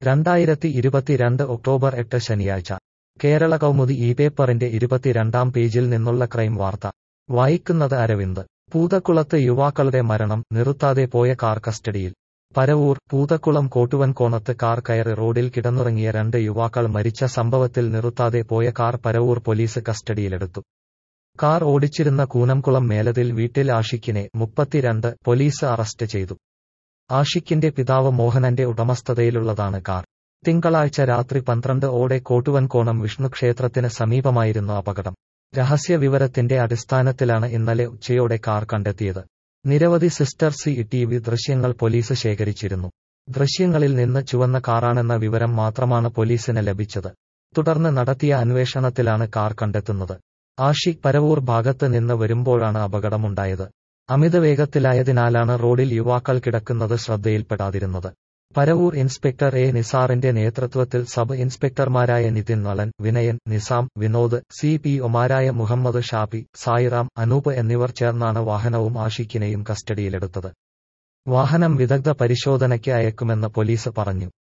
രണ്ടായിരത്തി ഇരുപത്തിരണ്ട് ഒക്ടോബർ എട്ട് ശനിയാഴ്ച കേരള കൗമുദി ഈ പേപ്പറിന്റെ ഇരുപത്തിരണ്ടാം പേജിൽ നിന്നുള്ള ക്രൈം വാർത്ത വായിക്കുന്നത് അരവിന്ദ് പൂതക്കുളത്ത് യുവാക്കളുടെ മരണം നിർത്താതെ പോയ കാർ കസ്റ്റഡിയിൽ പരവൂർ പൂതക്കുളം കോട്ടുവൻകോണത്ത് കാർ കയറി റോഡിൽ കിടന്നുറങ്ങിയ രണ്ട് യുവാക്കൾ മരിച്ച സംഭവത്തിൽ നിർത്താതെ പോയ കാർ പരവൂർ പോലീസ് കസ്റ്റഡിയിലെടുത്തു കാർ ഓടിച്ചിരുന്ന കൂനംകുളം മേലതിൽ വീട്ടിൽ ആഷിക്കിനെ മുപ്പത്തിരണ്ട് പോലീസ് അറസ്റ്റ് ചെയ്തു ആഷിക്കിന്റെ പിതാവ് മോഹനന്റെ ഉടമസ്ഥതയിലുള്ളതാണ് കാർ തിങ്കളാഴ്ച രാത്രി പന്ത്രണ്ട് ഓടെ കോട്ടുവൻകോണം വിഷ്ണു ക്ഷേത്രത്തിന് സമീപമായിരുന്നു അപകടം രഹസ്യ വിവരത്തിന്റെ അടിസ്ഥാനത്തിലാണ് ഇന്നലെ ഉച്ചയോടെ കാർ കണ്ടെത്തിയത് നിരവധി സിസ്റ്റർ സി ടി വി ദൃശ്യങ്ങൾ പോലീസ് ശേഖരിച്ചിരുന്നു ദൃശ്യങ്ങളിൽ നിന്ന് ചുവന്ന കാറാണെന്ന വിവരം മാത്രമാണ് പോലീസിന് ലഭിച്ചത് തുടർന്ന് നടത്തിയ അന്വേഷണത്തിലാണ് കാർ കണ്ടെത്തുന്നത് ആഷിഖ് പരവൂർ ഭാഗത്ത് നിന്ന് വരുമ്പോഴാണ് അപകടമുണ്ടായത് അമിതവേഗത്തിലായതിനാലാണ് റോഡിൽ യുവാക്കൾ കിടക്കുന്നത് ശ്രദ്ധയിൽപ്പെടാതിരുന്നത് പരവൂർ ഇൻസ്പെക്ടർ എ നിസാറിന്റെ നേതൃത്വത്തിൽ സബ് ഇൻസ്പെക്ടർമാരായ നിതിൻ നളൻ വിനയൻ നിസാം വിനോദ് സി പി ഒമാരായ മുഹമ്മദ് ഷാഫി സായിറാം അനൂപ് എന്നിവർ ചേർന്നാണ് വാഹനവും ആഷിക്കിനെയും കസ്റ്റഡിയിലെടുത്തത് വാഹനം വിദഗ്ധ പരിശോധനയ്ക്ക് അയക്കുമെന്ന് പോലീസ് പറഞ്ഞു